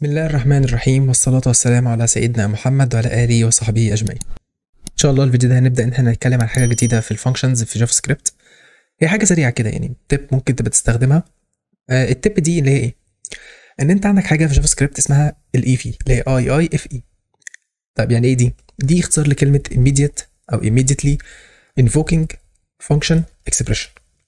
بسم الله الرحمن الرحيم والصلاة والسلام على سيدنا محمد وعلى آله وصحبه أجمعين. إن شاء الله الفيديو ده هنبدأ إن احنا نتكلم عن حاجة جديدة في الفانكشنز في جافا سكريبت. هي حاجة سريعة كده يعني تip ممكن تبقى تستخدمها. آه التip دي اللي هي إيه؟ إن أنت عندك حاجة في جافا سكريبت اسمها الإيفي اللي هي أي أي إف إي. طيب يعني إيه دي؟ دي اختصار لكلمة immediate أو immediately invoking function expression.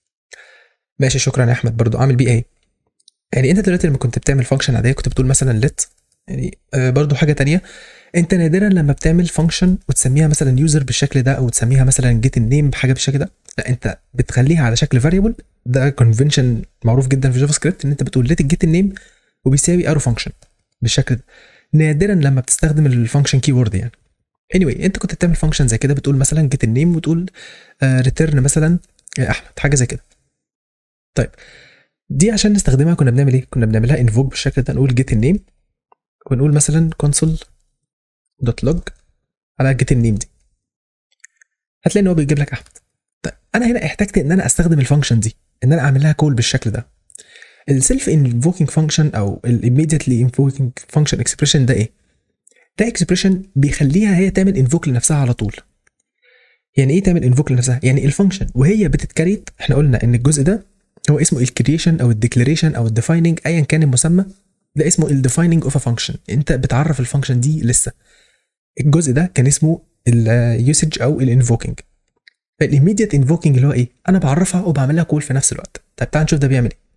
ماشي شكرا يا أحمد برضو أعمل بيه إيه؟ يعني انت دلوقتي لما كنت بتعمل فانكشن عاديه كنت بتقول مثلا let يعني آه برضو حاجه تانية انت نادرا لما بتعمل فانكشن وتسميها مثلا يوزر بالشكل ده او تسميها مثلا جيت النيم بحاجه بالشكل ده لا انت بتخليها على شكل فاريبل ده كونفنشن معروف جدا في جافا سكريبت ان انت بتقول let الجيت النيم وبيساوي ارو فانكشن بالشكل ده نادرا لما بتستخدم الفانكشن كي وورد يعني anyway انت كنت بتعمل فانكشن زي كده بتقول مثلا جيت النيم وتقول ريتيرن مثلا آه، احمد حاجه زي كده طيب دي عشان نستخدمها كنا بنعمل ايه؟ كنا بنعملها انفوك بالشكل ده نقول جيت النيم ونقول مثلا console دوت لوج على جيت النيم دي هتلاقي ان هو بيجيب لك احمد طيب انا هنا احتجت ان انا استخدم الفانكشن دي ان انا اعمل لها كول بالشكل ده السيلف انفوكينج فانكشن او الايميديتلي انفوكينج فانكشن اكسبريشن ده ايه؟ ده اكسبريشن بيخليها هي تعمل انفوك لنفسها على طول يعني ايه تعمل انفوك لنفسها؟ يعني الفانكشن وهي بتتكريت احنا قلنا ان الجزء ده هو اسمه الكرييشن او الديكلاريشن او الديفايننج ايا كان المسمى ده اسمه الديفايننج اوف ا فانكشن انت بتعرف الفانكشن دي لسه الجزء ده كان اسمه اليوسج او الانفوكينج فالإيميديت انفوكينج اللي هو ايه انا بعرفها وبعمل لها كول في نفس الوقت طيب تعال نشوف ده بيعمل ايه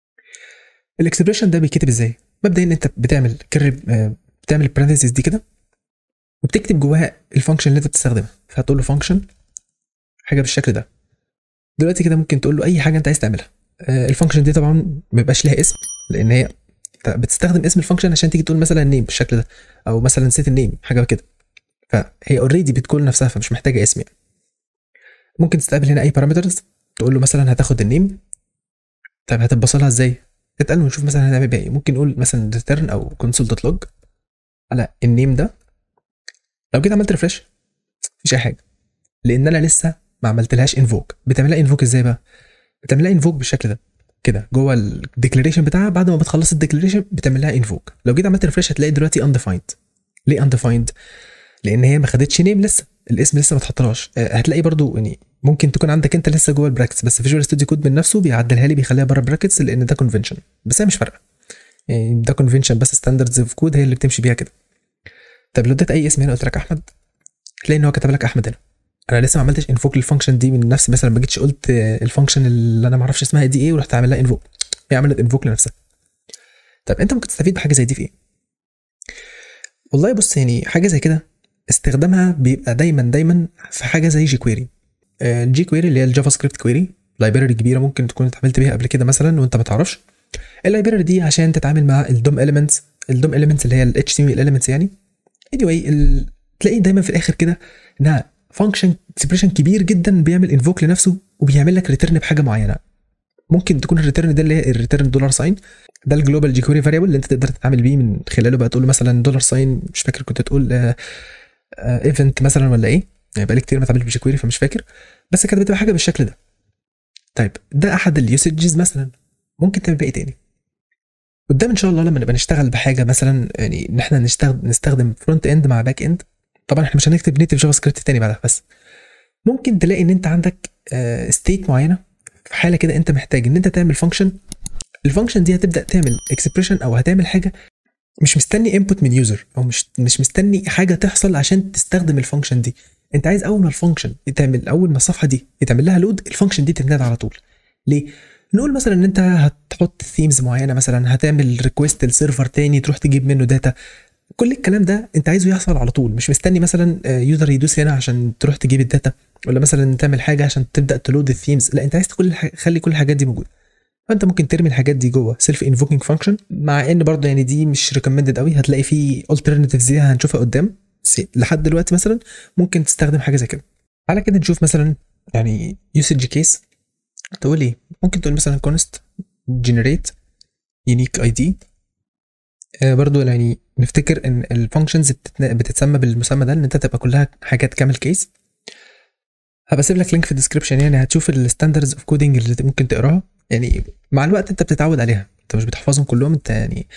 الاكسبريشن ده بيتكتب ازاي مبدئيا انت بتعمل كرر بتعمل البارانثيسيس دي كده وبتكتب جواها الفانكشن اللي انت بتستخدمها فهتقول له فانكشن حاجه بالشكل ده دلوقتي كده ممكن تقول له اي حاجه انت عايز تعملها آه، الفانكشن دي طبعا ما بيبقاش ليها اسم لان هي أنت بتستخدم اسم الفانكشن عشان تيجي تقول مثلا نيم بالشكل ده او مثلا نسيت النيم حاجه كده فهي اوريدي بتكون نفسها فمش محتاجه اسم يعني ممكن تستقبل هنا اي بارامترز تقول له مثلا هتاخد النيم طيب هتبصلها ازاي اتقل ونشوف مثلا هنعمل بيها ايه ممكن نقول مثلا ريتيرن او كونسول دوت لوج على النيم ده لو جيت عملت ريفرش مفيش اي حاجه لان انا لسه ما عملتلهاش انفوك بتعملها انفوك ازاي بقى بتعملها انفوك بالشكل ده كده جوه الديكلاريشن بتاعها بعد ما بتخلص الديكلاريشن بتعمل لها انفوك لو جيت عملت ريفرش هتلاقي دلوقتي undefined ليه undefined لان هي ما خدتش نيم لسه الاسم لسه ما اتحطلهاش آه، هتلاقي برضو يعني ممكن تكون عندك انت لسه جوه البراكتس بس فيجوال ستوديو كود من نفسه بيعدلها لي بيخليها بره البراكتس لان ده كونفنشن بس هي مش فارقه يعني ده كونفنشن بس ستاندردز اوف كود هي اللي بتمشي بيها كده طب لو اديت اي اسم هنا قلت لك احمد تلاقي ان هو كتب لك احمد هنا انا لسه ما عملتش انفوك للفانكشن دي من نفسي مثلا ما جيتش قلت آه، الفانكشن اللي انا ما اعرفش اسمها دي ايه ورحت عامل لها انفوك هي عملت انفوك لنفسها طب انت ممكن تستفيد بحاجه زي دي في ايه والله بص يعني حاجه زي كده استخدامها بيبقى دايما دايما في حاجه زي جي كويري الجي كويري اللي هي الجافا سكريبت كويري لايبراري كبيره ممكن تكون اتعاملت بيها قبل كده مثلا وانت ما تعرفش اللايبراري دي عشان تتعامل مع الدوم اليمنتس الدوم اليمنتس اللي هي الاتش تي ام ال اليمنتس يعني anyway ال... تلاقي دايما في الاخر كده انها فانكشن اكسبريشن كبير جدا بيعمل انفوك لنفسه وبيعمل لك ريتيرن بحاجه معينه ممكن تكون الريتيرن ده اللي هي الريتيرن دولار ساين ده الجلوبال جيكوري فاريبل اللي انت تقدر تتعامل بيه من خلاله بقى تقول له مثلا دولار ساين مش فاكر كنت تقول ايفنت مثلا ولا ايه يعني بقالي كتير ما اتعاملتش بجيكوري فمش فاكر بس كانت بتبقى حاجه بالشكل ده طيب ده احد اليوسجز مثلا ممكن تعمل بقى ايه تاني قدام ان شاء الله لما نبقى نشتغل بحاجه مثلا يعني ان احنا نستخدم نستخدم فرونت اند مع باك اند طبعا احنا مش هنكتب نيتف جافا سكريبت تاني بعدها بس ممكن تلاقي ان انت عندك ستيت معينه في حاله كده انت محتاج ان انت تعمل فانكشن الفانكشن دي هتبدا تعمل اكسبريشن او هتعمل حاجه مش مستني انبوت من يوزر او مش مش مستني حاجه تحصل عشان تستخدم الفانكشن دي انت عايز اول ما الفانكشن تعمل اول ما الصفحه دي يتعمل لها لود الفانكشن دي تتنادى على طول ليه نقول مثلا ان انت هتحط ثيمز معينه مثلا هتعمل ريكويست لسيرفر تاني تروح تجيب منه داتا كل الكلام ده انت عايزه يحصل على طول مش مستني مثلا يوزر يدوس هنا عشان تروح تجيب الداتا ولا مثلا تعمل حاجه عشان تبدا تلود الثيمز لا انت عايز كل خلي كل الحاجات دي موجوده فانت ممكن ترمي الحاجات دي جوه سيلف انفوكينج فانكشن مع ان برضه يعني دي مش ريكومندد قوي هتلاقي في alternatives دي هنشوفها قدام بس لحد دلوقتي مثلا ممكن تستخدم حاجه زي كده على كده نشوف مثلا يعني يوسج كيس تقول ايه ممكن تقول مثلا كونست جنريت يونيك اي دي برضه يعني نفتكر ان الفانكشنز بتتسمى بالمسمى ده ان انت تبقى كلها حاجات كامل كيس هبقى اسيب لك لينك في الديسكربشن يعني هتشوف الستاندردز اوف كودنج اللي ممكن تقراها يعني مع الوقت انت بتتعود عليها انت مش بتحفظهم كلهم انت يعني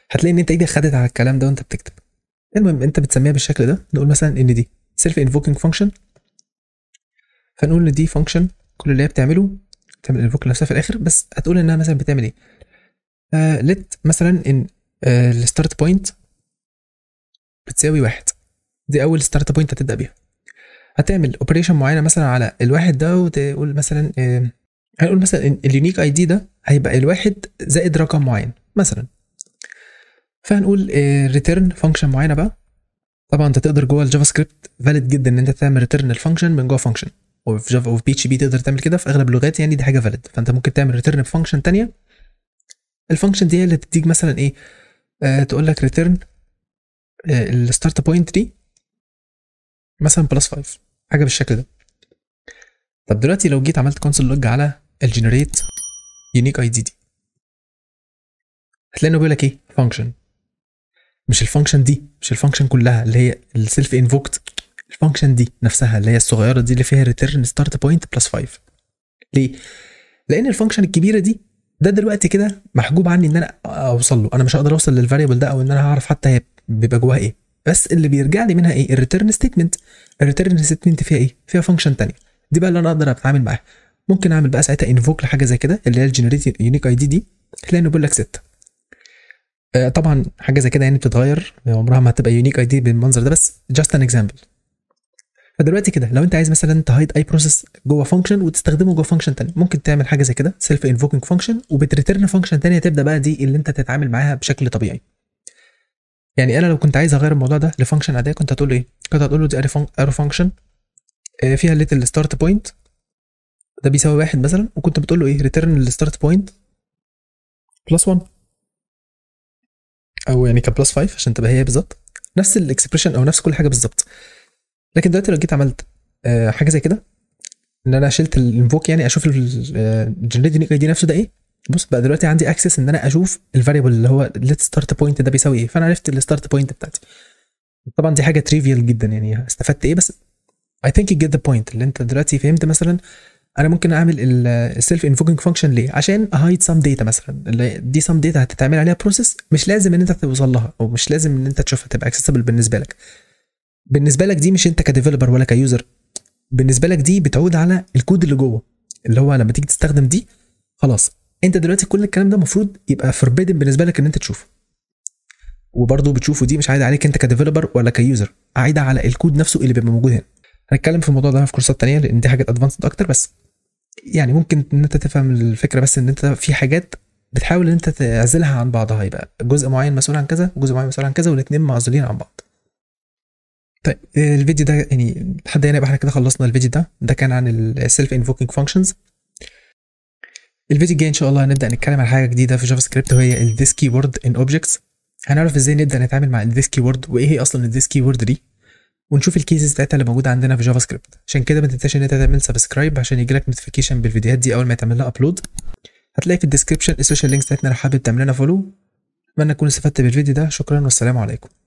هتلاقي ان انت ايدك خدت على الكلام ده وانت بتكتب المهم انت بتسميها بالشكل ده نقول مثلا ان دي سيلف انفوكينج فانكشن فنقول ان دي فانكشن كل اللي هي بتعمله تعمل انفوك لنفسها في الاخر بس هتقول انها مثلا بتعمل ايه آه ليت مثلا ان الستارت بوينت بتساوي واحد دي اول ستارت بوينت هتبدا بيها هتعمل اوبريشن معينه مثلا على الواحد ده وتقول مثلا آه هنقول مثلا ان اليونيك اي دي ده هيبقى الواحد زائد رقم معين مثلا فهنقول ريتيرن فانكشن معينه بقى طبعا انت تقدر جوه الجافا سكريبت فاليد جدا ان انت تعمل ريتيرن الفانكشن من جوه فانكشن وفي جافا وفي بي اتش بي تقدر تعمل كده في اغلب اللغات يعني دي حاجه فاليد فانت ممكن تعمل ريتيرن بفانكشن ثانيه الفانكشن دي هي اللي تديك مثلا ايه آه تقول لك ريتيرن آه الستارت بوينت دي مثلا بلس 5 حاجه بالشكل ده طب دلوقتي لو جيت عملت كونسول لوج على الجنريت يونيك اي دي دي هتلاقي انه بيقول لك ايه فانكشن مش الفانكشن دي مش الفانكشن كلها اللي هي السيلف انفوكت الفانكشن دي نفسها اللي هي الصغيره دي اللي فيها ريتيرن ستارت بوينت بلس 5 ليه لان الفانكشن الكبيره دي ده دلوقتي كده محجوب عني ان انا اوصل له انا مش هقدر اوصل للفاريبل ده او ان انا هعرف حتى هي بيبقى جواها ايه بس اللي بيرجع لي منها ايه الريتيرن ستيتمنت الريتيرن ستيتمنت فيها ايه فيها فانكشن ثانيه دي بقى اللي انا اقدر اتعامل معاها ممكن اعمل بقى ساعتها انفوك لحاجه زي كده اللي هي الجنريت يونيك اي دي دي تلاقي انه بيقول لك 6 آه طبعا حاجه زي كده يعني بتتغير عمرها ما هتبقى يونيك اي دي بالمنظر ده بس جاست ان اكزامبل فدلوقتي كده لو انت عايز مثلا تهايد اي بروسيس جوه فانكشن وتستخدمه جوه فانكشن ثاني ممكن تعمل حاجه زي كده سيلف انفوكينج فانكشن وبتريترن فانكشن ثانيه تبدا بقى دي اللي انت تتعامل معاها بشكل طبيعي يعني انا لو كنت عايز اغير الموضوع ده لفانكشن عاديه كنت هتقول له ايه كنت هتقول له دي ارو فانكشن فيها ليتل ستارت بوينت ده بيساوي واحد مثلا وكنت بتقول له ايه ريتيرن الستارت بوينت بلس 1 او يعني كبلس 5 عشان تبقى هي بالظبط نفس الاكسبريشن او نفس كل حاجه بالظبط لكن دلوقتي لو جيت عملت آه حاجه زي كده ان انا شلت الانفوك يعني اشوف الجنريت يونيك دي نفسه ده ايه بص بقى دلوقتي عندي اكسس ان انا اشوف الفاريبل اللي هو ليت ستارت بوينت ده بيساوي ايه فانا عرفت الستارت بوينت بتاعتي طبعا دي حاجه تريفيال جدا يعني استفدت ايه بس اي ثينك يو جيت ذا بوينت اللي انت دلوقتي فهمت مثلا انا ممكن اعمل السيلف انفوكينج فانكشن ليه عشان اهايد سام داتا مثلا اللي دي سام داتا هتتعمل عليها بروسيس مش لازم ان انت توصل لها او مش لازم ان انت تشوفها تبقى اكسسبل بالنسبه لك بالنسبه لك دي مش انت كديفلوبر ولا كيوزر بالنسبه لك دي بتعود على الكود اللي جوه اللي هو لما تيجي تستخدم دي خلاص انت دلوقتي كل الكلام ده المفروض يبقى فربيدن بالنسبه لك ان انت تشوفه وبرضه بتشوفه دي مش عايده عليك انت كديفلوبر ولا كيوزر عايده على الكود نفسه اللي بيبقى موجود هنا هنتكلم في الموضوع ده في كورسات تانية لان دي حاجات ادفانسد اكتر بس يعني ممكن ان انت تفهم الفكره بس ان انت في حاجات بتحاول ان انت تعزلها عن بعضها يبقى جزء معين مسؤول عن كذا وجزء معين مسؤول عن كذا والاثنين معزولين عن بعض طيب الفيديو ده يعني لحد هنا يبقى احنا كده خلصنا الفيديو ده ده كان عن السيلف انفوكينج فانكشنز الفيديو الجاي ان شاء الله هنبدا نتكلم عن حاجه جديده في جافا سكريبت وهي الذيس كي وورد ان اوبجكتس هنعرف ازاي نبدا نتعامل مع الذيس كي وورد وايه هي اصلا الذيس كي وورد دي ونشوف الكيسز بتاعتها اللي موجوده عندنا في جافا سكريبت عشان كده ما تنساش ان انت تعمل سبسكرايب عشان يجيلك نوتيفيكيشن بالفيديوهات دي اول ما يتعمل لها ابلود هتلاقي في الديسكربشن السوشيال لينكس بتاعتنا لو حابب تعمل لنا فولو اتمنى تكونوا استفدت بالفيديو ده شكرا والسلام عليكم